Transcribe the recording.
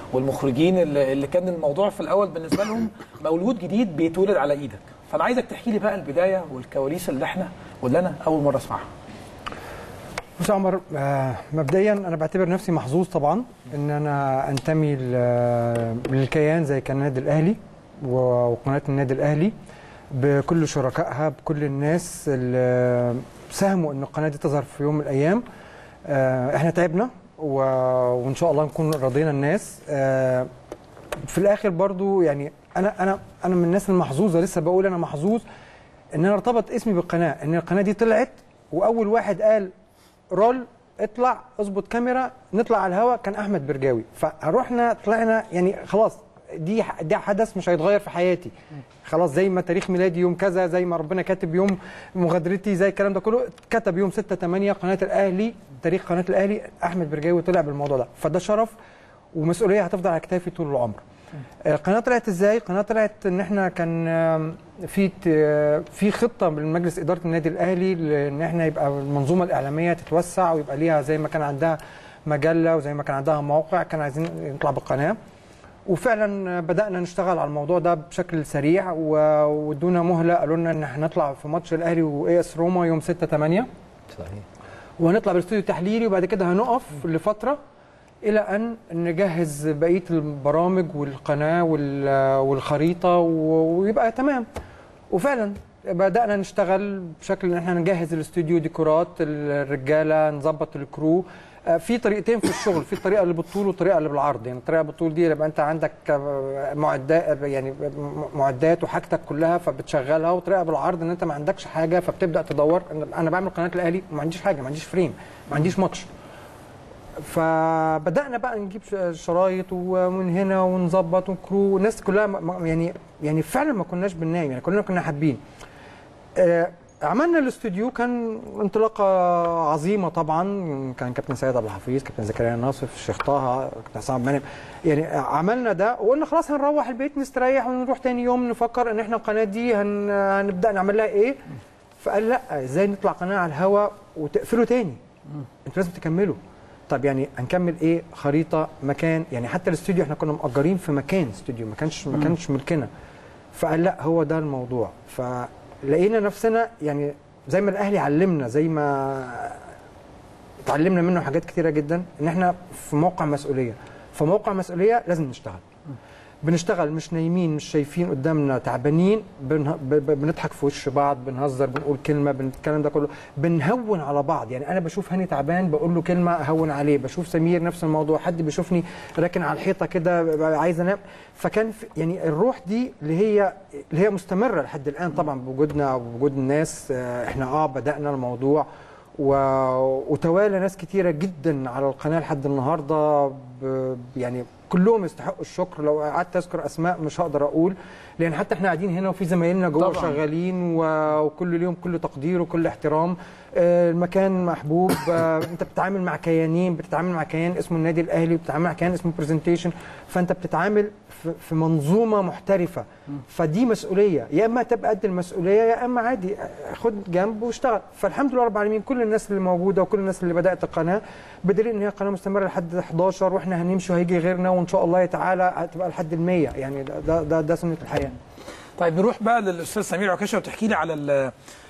والمخرجين اللي اللي كان الموضوع في الاول بالنسبه لهم مولود جديد بيتولد على ايدك فانا عايزك تحكي لي بقى البدايه والكواليس اللي احنا واللي انا اول مره اسمعها بص يا عمر آه، مبدئيا انا بعتبر نفسي محظوظ طبعا ان انا انتمي ل- للكيان زي كان النادي الاهلي و- وقناه النادي الاهلي بكل شركائها بكل الناس اللي ساهموا ان القناه دي تظهر في يوم من الايام آه، احنا تعبنا و- وان شاء الله نكون رضينا الناس آه، في الاخر برضو يعني انا انا انا من الناس المحظوظه لسه بقول انا محظوظ ان انا ارتبط اسمي بالقناه ان القناه دي طلعت واول واحد قال رول اطلع اظبط كاميرا نطلع على الهواء كان احمد برجاوي فروحنا طلعنا يعني خلاص دي ده حدث مش هيتغير في حياتي خلاص زي ما تاريخ ميلادي يوم كذا زي ما ربنا كاتب يوم مغادرتي زي الكلام ده كله كتب يوم 6 8 قناه الاهلي تاريخ قناه الاهلي احمد برجاوي طلع بالموضوع ده فده شرف ومسؤوليه هتفضل على كتافي طول العمر آه، القناه طلعت ازاي القناه طلعت ان احنا كان آم، في ت- في خطه من مجلس اداره النادي الاهلي ان احنا يبقى المنظومه الاعلاميه تتوسع ويبقى ليها زي ما كان عندها مجله وزي ما كان عندها موقع كان عايزين نطلع بالقناه وفعلا بدانا نشتغل على الموضوع ده بشكل سريع و- وادونا مهله قالوا لنا ان احنا هنطلع في ماتش الاهلي واي اس روما يوم 6 8 صحيح وهنطلع بالاستوديو تحليلي وبعد كده هنقف لفتره الى ان نجهز بقيه البرامج والقناه وال- والخريطه و- ويبقى تمام وفعلا بدانا نشتغل بشكل ان احنا نجهز الاستوديو ديكورات الرجاله نظبط الكرو آه، في طريقتين في الشغل في الطريقه اللي بالطول والطريقه اللي بالعرض يعني الطريقه بالطول دي يبقى انت عندك آه، معدات يعني معدات وحاجتك كلها فبتشغلها وطريقه بالعرض ان انت ما عندكش حاجه فبتبدا تدور انا بعمل قناه الاهلي وما عنديش حاجه ما عنديش فريم ما عنديش ماتش فبدانا بقى نجيب ش- شرايط ومن هنا ونظبط وكرو والناس كلها م- م- يعني يعني فعلا ما كناش بننام يعني كلنا كنا حابين آه، عملنا الاستوديو كان انطلاقه عظيمه طبعا كان كابتن سيد عبد الحفيظ كابتن زكريا ناصف الشيخ طه كابتن حسام عبد المنعم يعني عملنا ده وقلنا خلاص هنروح البيت نستريح ونروح تاني يوم نفكر ان احنا القناه دي هن هنبدا نعمل لها ايه فقال لا ازاي نطلع قناه على الهواء وتقفلوا تاني انتوا لازم تكملوا طب يعني هنكمل ايه خريطه مكان يعني حتى الاستوديو احنا كنا مأجرين في مكان استوديو ما كانش ما كانش ملكنا فقال لا هو ده الموضوع فلقينا نفسنا يعني زي ما الاهلي علمنا زي ما اتعلمنا منه حاجات كتيره جدا ان احنا في موقع مسؤوليه فموقع مسؤوليه لازم نشتغل بنشتغل مش نايمين مش شايفين قدامنا تعبانين بنه... ب... ب... بنضحك في وش بعض بنهزر بنقول كلمه بن... الكلام ده كله بنهون على بعض يعني انا بشوف هاني تعبان بقول له كلمه اهون عليه بشوف سمير نفس الموضوع حد بيشوفني راكن على الحيطه كده ببقى عايز انام فكان في... يعني الروح دي اللي هي اللي هي مستمره لحد الان طبعا بوجودنا وبوجود الناس آه، احنا اه بدانا الموضوع و... وتوالى ناس كتيرة جدا على القناة لحد النهاردة ب... يعني كلهم يستحقوا الشكر لو قعدت اذكر اسماء مش هقدر اقول لان حتى احنا قاعدين هنا وفي زمايلنا جوه طبعاً. شغالين و... وكل يوم كل تقدير وكل احترام آه، المكان محبوب آه، انت بتتعامل مع كيانين بتتعامل مع كيان اسمه النادي الاهلي وبتتعامل مع كيان اسمه برزنتيشن فانت بتتعامل في- في منظومه محترفه فدي مسؤوليه يا اما تبقى قد المسؤوليه يا اما عادي خد جنب واشتغل فالحمد لله رب العالمين كل الناس اللي موجوده وكل الناس اللي بدات القناه بدليل ان هي قناه مستمره لحد 11 واحنا هنمشي وهيجي غيرنا وان شاء الله تعالى هتبقى لحد ال 100 يعني ده ده ده, ده سنه الحياه طيب نروح بقى للاستاذ سمير عكاشه وتحكي لي على ال-